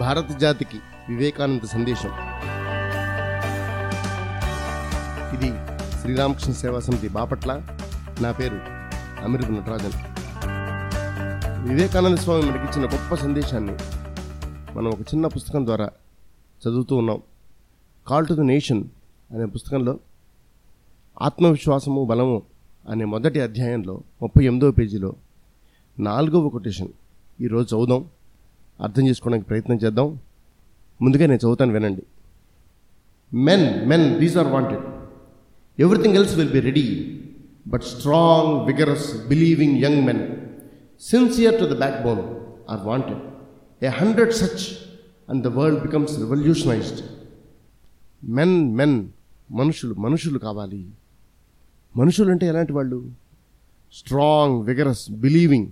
భారత జాతికి వివేకానంద సందేశం ఇది శ్రీరామకృష్ణ సేవా సమితి బాపట్ల నా పేరు అమిరుగు నటరాజన్ వివేకానంద స్వామి మనకిచ్చిన గొప్ప సందేశాన్ని మనం ఒక చిన్న పుస్తకం ద్వారా చదువుతూ ఉన్నాం కాల్ టు ద నేషన్ అనే పుస్తకంలో ఆత్మవిశ్వాసము బలము అనే మొదటి అధ్యాయంలో ముప్పై ఎనిమిదవ పేజీలో నాలుగవ కొటేషన్ ఈరోజు చదువుదాం అర్థం చేసుకోవడానికి ప్రయత్నం చేద్దాం ముందుగా నేను చదువుతాను వినండి men men these are wanted everything else will be ready but strong vigorous believing young men sincere to the backbone are wanted a hundred such and the world becomes revolutionised men men మనుషులు మనుషులు కావాలి మనుషులు అంటే ఎలాంటి వాళ్ళు strong vigorous believing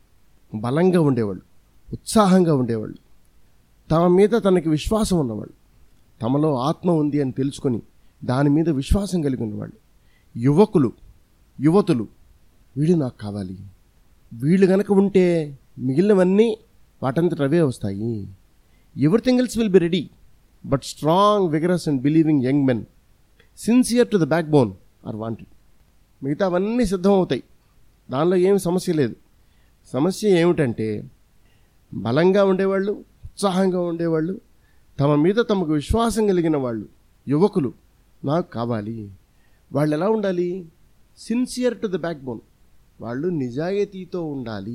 బలంగా ఉండేవాళ్ళు ఉత్సాహంగా ఉండేవాళ్ళు తమ మీద తనకి విశ్వాసం ఉన్నవాళ్ళు తమలో ఆత్మ ఉంది అని తెలుసుకొని దాని మీద విశ్వాసం కలిగి ఉన్నవాళ్ళు యువకులు యువతులు వీళ్ళు నాకు కావాలి వీళ్ళు గనక ఉంటే మిగిలినవన్నీ వాటంతట అవే వస్తాయి everything else will be ready but strong vigorous and believing young men sincere to the backbone are wanted మిగతావన్నీ సిద్ధమవుతాయి దానిలో ఏమి సమస్య లేదు సమస్య ఏమిటంటే బలంగా ఉండేవాళ్ళు ఉత్సాహంగా ఉండేవాళ్ళు తమ మీద తమకు విశ్వాసం కలిగిన వాళ్ళు యువకులు నాకు కావాలి వాళ్ళు ఎలా ఉండాలి sincere to the backbone వాళ్ళు నిజాయితీతో ఉండాలి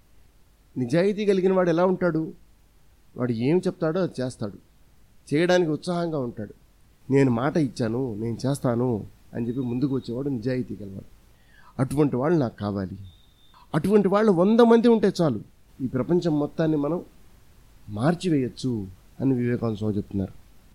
నిజాయితీ కలిగిన వాడు ఎలా ఉంటాడు వాడు ఏం చెప్తాడో అది చేస్తాడు చేయడానికి ఉత్సాహంగా ఉంటాడు నేను మాట ఇచ్చాను నేను చేస్తాను అని చెప్పి ముందుకు వచ్చేవాడు నిజాయితీ గలవాడు అటువంటి వాళ్ళు నాకు కావాలి అటువంటి వాళ్ళు వంద మంది ఉంటే చాలు ఈ ప్రపంచం మొత్తాన్ని మనం మార్చివేయచ్చు అని వివేకానంద స్వామి చెప్తున్నారు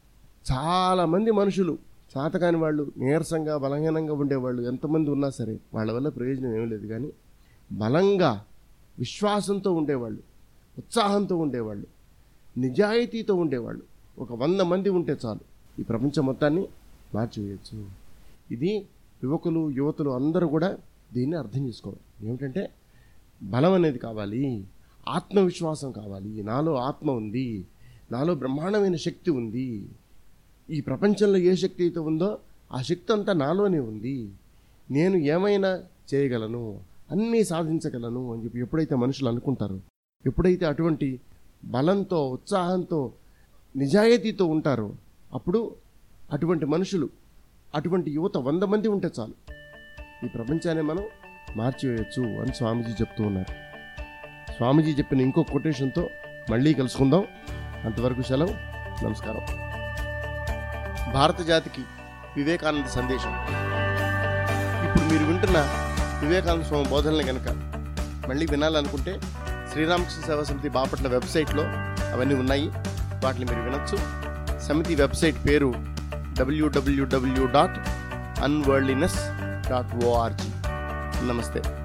చాలామంది మనుషులు చేతకాని వాళ్ళు నీరసంగా బలహీనంగా ఉండేవాళ్ళు ఎంతమంది ఉన్నా సరే వాళ్ళ వల్ల ప్రయోజనం ఏమీ లేదు కానీ బలంగా విశ్వాసంతో ఉండేవాళ్ళు ఉత్సాహంతో ఉండేవాళ్ళు నిజాయితీతో ఉండేవాళ్ళు ఒక వంద మంది ఉంటే చాలు ఈ ప్రపంచం మొత్తాన్ని మార్చివేయచ్చు ఇది యువకులు యువతులు అందరూ కూడా దీన్ని అర్థం చేసుకోవాలి ఏమిటంటే బలం అనేది కావాలి ఆత్మవిశ్వాసం కావాలి నాలో ఆత్మ ఉంది నాలో బ్రహ్మాండమైన శక్తి ఉంది ఈ ప్రపంచంలో ఏ శక్తి అయితే ఉందో ఆ శక్తి అంతా నాలోనే ఉంది నేను ఏమైనా చేయగలను అన్నీ సాధించగలను అని చెప్పి ఎప్పుడైతే మనుషులు అనుకుంటారో ఎప్పుడైతే అటువంటి బలంతో ఉత్సాహంతో నిజాయితీతో ఉంటారో అప్పుడు అటువంటి మనుషులు అటువంటి యువత వంద మంది ఉంటే చాలు ఈ ప్రపంచాన్ని మనం మార్చివేయచ్చు అని స్వామీజీ చెప్తూ ఉన్నారు స్వామీజీ చెప్పిన ఇంకో కొటేషన్తో మళ్ళీ కలుసుకుందాం అంతవరకు సెలవు నమస్కారం భారత జాతికి వివేకానంద సందేశం ఇప్పుడు మీరు వింటున్న వివేకానంద స్వామి బోధనలు కనుక మళ్ళీ వినాలనుకుంటే శ్రీరామకృష్ణ సేవా సమితి బాపట్ల వెబ్సైట్లో అవన్నీ ఉన్నాయి వాటిని మీరు వినొచ్చు సమితి వెబ్సైట్ పేరు డబ్ల్యూడబ్ల్యూడబ్ల్యూ డాట్ అన్వర్లీనెస్ డాట్ ఓఆర్జీ నమస్తే